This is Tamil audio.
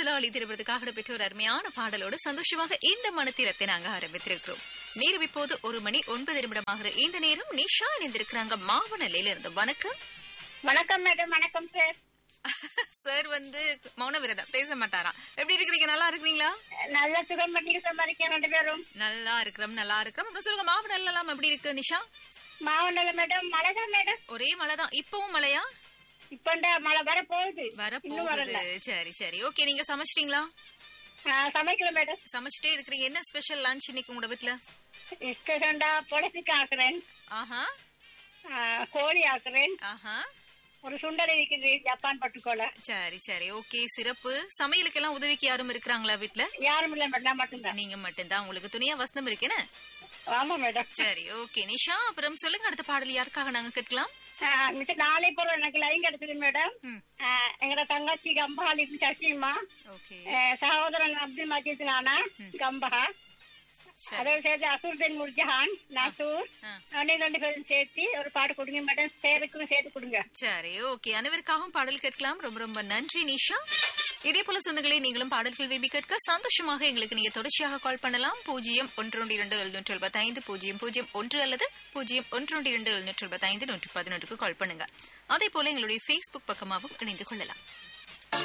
முதலாளி திருப்பதுக்காக பெற்ற ஒரு அருமையான பாடலோடு சந்தோஷமாக இந்த மனத்திரத்தை நாங்க ஆரம்பித்திருக்கிறோம் நேரம் இப்போது ஒரு மணி ஒன்பது நிமிடமாகிற இந்த நேரம் நிஷா இணைந்திருக்கிறாங்க மாவனல்லையில இருந்து வணக்கம் வணக்கம் மேடம் வணக்கம் சார் சார் வந்து மௌன விரதம் பேச மாட்டாராம் எப்படி இருக்கிறீங்க நல்லா இருக்கிறீங்களா நல்ல சுகம் பண்ணி சம்பாதிக்க ரெண்டு பேரும் நல்லா இருக்கிறோம் நல்லா இருக்கிறோம் அப்புறம் சொல்லுங்க மாவனல் எல்லாம் எப்படி இருக்கு நிஷா மாவண்டல மேடம் மழை தான் மேடம் ஒரே மழை தான் இப்பவும் மழையா இப்ப மழை வர போகுது வர இன்னும் வரல போகுது சரி சரி ஓகே நீங்க சமைச்சிட்டீங்களா ஆ, சமைக்கல மேடம் சமைச்சிட்டே இருக்கிறீங்க என்ன ஸ்பெஷல் லஞ்ச் இன்னைக்கு உங்களோட வீட்டுல இஷ்டண்டா பொலசிக்கு ஆக்குறேன் ஆஹா ஆ, கோழி ஆக்குறேன் ஆஹா ஒரு சுண்டல் இருக்குது ஜப்பான் பட்டுக்கோலை சரி சரி ஓகே சிறப்பு சமையலுக்கெல்லாம் உதவிக்கு யாரும் இருக்கிறாங்களா வீட்ல யாரும் இல்ல மேடம் நான் மட்டும்தான் நீங்க மட்டும்தான் உங்களுக்கு துணியா வசனம் இருக்கேன்னு ஆமா மேடம் சரி ஓகே நிஷா அப்புறம் சொல்லுங்க அடுத்த பாடல் யாருக்காக நாங்க கேட்கலாம் ஆ, மிச்ச நாளை பொருள் எனக்கு லைன் கிடைச்சது மேடம் ம். ஆ, எங்கட தங்கச்சி கம்பாலி சசிமா ஓகே சகோதரன் அப்துல் மஜீத் நானா கம்பா சரி அதோட சேர்த்து அசூர்தீன் முர்ஜஹான் நசூர் ஆ. அன்னைக்கு ரெண்டு பேரும் சேர்த்து ஒரு பாட்டு கொடுங்க மேடம் சேருக்கும் சேர்த்து கொடுங்க சரி ஓகே அனைவருக்காகவும் பாடல் கேட்கலாம் ரொம்ப ரொம்ப நன்றி நிஷா இதே போல சொந்தங்களே நீங்களும் பாடல்கள் விரும்பி கேட்க சந்தோஷமாக எங்களுக்கு நீங்க தொடர்ச்சியாக கால் பண்ணலாம் பூஜ்ஜியம் ஒன்று ஒன்று இரண்டு எழுநூற்றி எழுபத்தி ஐந்து பூஜ்ஜியம் பூஜ்ஜியம் ஒன்று அல்லது பூஜ்ஜியம் ஒன்று ஒன்று இரண்டு எழுநூற்றி எழுபத்தி ஐந்து நூற்றி பதினொன்றுக்கு கால் பண்ணுங்க அதே போல எங்களுடைய ஃபேஸ்புக் பக்கமாகவும் இணைந்து கொள்ளலாம்